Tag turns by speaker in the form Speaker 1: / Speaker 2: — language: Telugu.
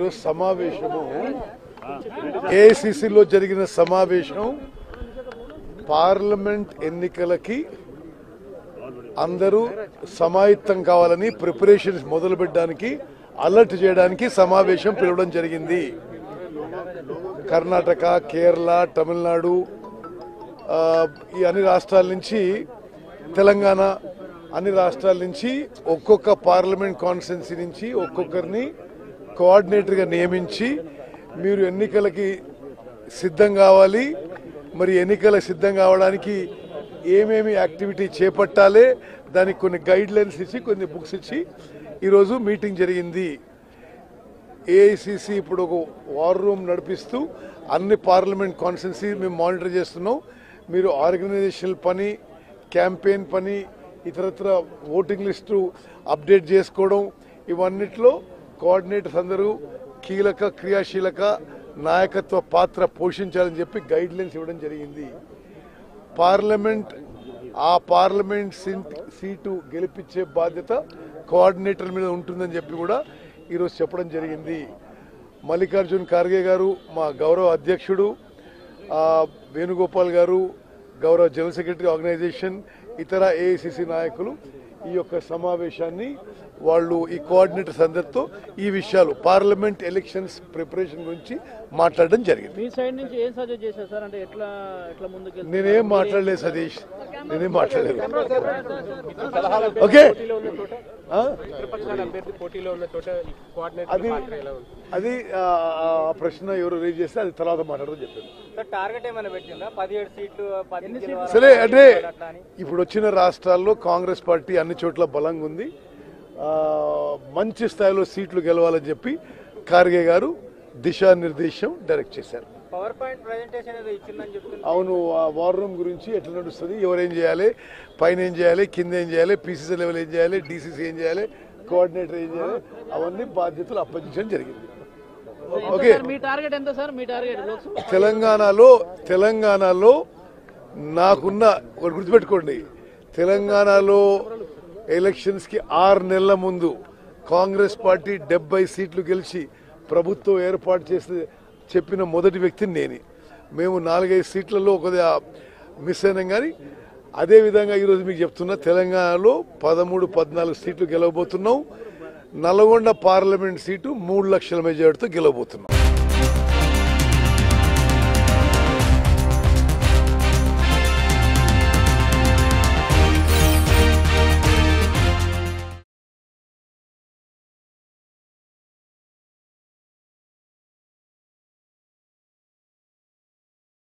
Speaker 1: ఈరోజు సమావేశము ఏఐసిసిలో జరిగిన సమావేశం పార్లమెంట్ ఎన్నికలకి అందరూ సమాయత్తం కావాలని ప్రిపరేషన్స్ మొదలు పెట్టడానికి అలర్ట్ చేయడానికి సమావేశం పిలవడం జరిగింది కర్ణాటక కేరళ తమిళనాడు ఆ, ఈ అన్ని రాష్ట్రాల నుంచి తెలంగాణ అన్ని రాష్ట్రాల నుంచి ఒక్కొక్క పార్లమెంట్ కాన్స్టిట్యున్సీ నుంచి ఒక్కొక్కరిని కోఆర్డినేటర్గా నియమించి మీరు ఎన్నికలకి సిద్ధం కావాలి మరి ఎన్నికల సిద్ధం కావడానికి ఏమేమి యాక్టివిటీ చేపట్టాలి దానికి కొన్ని గైడ్ లైన్స్ ఇచ్చి కొన్ని బుక్స్ ఇచ్చి ఈరోజు మీటింగ్ జరిగింది ఏఐసిసి ఇప్పుడు ఒక వార్ రూమ్ నడిపిస్తూ అన్ని పార్లమెంట్ కాన్స్టిట్యున్సీ మేము మానిటర్ చేస్తున్నాం మీరు ఆర్గనైజేషనల్ పని క్యాంపెయిన్ పని ఇతరత్ర ఓటింగ్ లిస్టు అప్డేట్ చేసుకోవడం ఇవన్నిట్లో కోఆర్డినేటర్స్ అందరూ కీలక క్రియాశీలక నాయకత్వ పాత్ర పోషించాలని చెప్పి గైడ్ లైన్స్ ఇవ్వడం జరిగింది పార్లమెంట్ ఆ పార్లమెంట్ సీట్- సీటు గెలిపించే బాధ్యత కోఆర్డినేటర్ మీద ఉంటుందని చెప్పి కూడా ఈరోజు చెప్పడం జరిగింది మల్లికార్జున్ ఖార్గే గారు మా గౌరవ అధ్యక్షుడు ఆ, వేణుగోపాల్ గారు గౌరవ జనరల్ సెక్రటరీ ఆర్గనైజేషన్ ఇతర ఏఐసిసి నాయకులు ఈ యొక్క సమావేశాన్ని వాళ్ళు ఈ కోఆర్డినేటర్స్ అందరితో ఈ విషయాలు పార్లమెంట్ ఎలక్షన్స్ ప్రిపరేషన్ గురించి మాట్లాడడం జరిగింది
Speaker 2: మీ సైడ్ నుంచి ఏం సజెస్ట్ చేశారు సార్ అంటే ఎట్లా ఎట్లా ముందుకు
Speaker 1: నేనేం మాట్లాడలేదు సతీష్ నేనేం మాట్లాడలేదు ఓకే ఆ?
Speaker 3: విపక్షాల అభ్యర్థి పోటీలో ఉన్న చోట ఈ కోఆర్డినేటర్
Speaker 1: అది
Speaker 3: పాత్ర ఎలా ఉంది
Speaker 1: అది ఆ, ఆ ప్రశ్న ఎవరు రేజ్ చేస్తే అది తర్వాత మాట్లాడడం చెప్పాను
Speaker 4: సార్ టార్గెట్ ఏమైనా పెట్టిందా పదిహేడు సీట్లు పది గెలవాలి
Speaker 1: సరే అంటే
Speaker 4: అట్లా అని
Speaker 1: ఇప్పుడు వచ్చిన రాష్ట్రాల్లో కాంగ్రెస్ పార్టీ అన్ని చోట్ల బలంగా ఉంది ఆ, మంచి స్థాయిలో సీట్లు గెలవాలని చెప్పి ఖార్గే గారు దిశానిర్దేశం డైరెక్ట్ చేశారు
Speaker 4: పవర్ పాయింట్ ప్రజెంటేషన్ ఏదో ఇచ్చిందని చెప్తున్నారు
Speaker 1: అవును ఆ వార్ రూమ్ గురించి ఎట్లా నడుస్తుంది ఎవరేం చేయాలి పైన ఏం చేయాలి కింద ఏం చేయాలి పీసీసీ లెవెల్ ఏం చేయాలి డీసీసీ ఏం చేయాలి కోఆర్డినేటర్ ఏం చేయాలి అవన్నీ బాధ్యతలు అప్పగించడం జరిగింది ఓకే
Speaker 2: సార్ మీ టార్గెట్ ఎంత సార్ మీ టార్గెట్ లోక్సభ
Speaker 1: తెలంగాణలో తెలంగాణలో నాకున్న ఒకటి గుర్తుపెట్టుకోండి తెలంగాణలో ఎలక్షన్స్కి ఆరు నెలల ముందు కాంగ్రెస్ పార్టీ డెబ్బై సీట్లు గెలిచి ప్రభుత్వం ఏర్పాటు చేసి చెప్పిన మొదటి వ్యక్తిని నేనే మేము నాలుగైదు సీట్లలో కొద్దిగా మిస్ అయినాం కానీ అదేవిధంగా ఈరోజు మీకు చెప్తున్నా తెలంగాణలో పదమూడు పద్నాలుగు సీట్లు గెలవబోతున్నాం నల్గొండ పార్లమెంట్ సీటు మూడు లక్షల మెజార్టీతో గెలవబోతున్నాం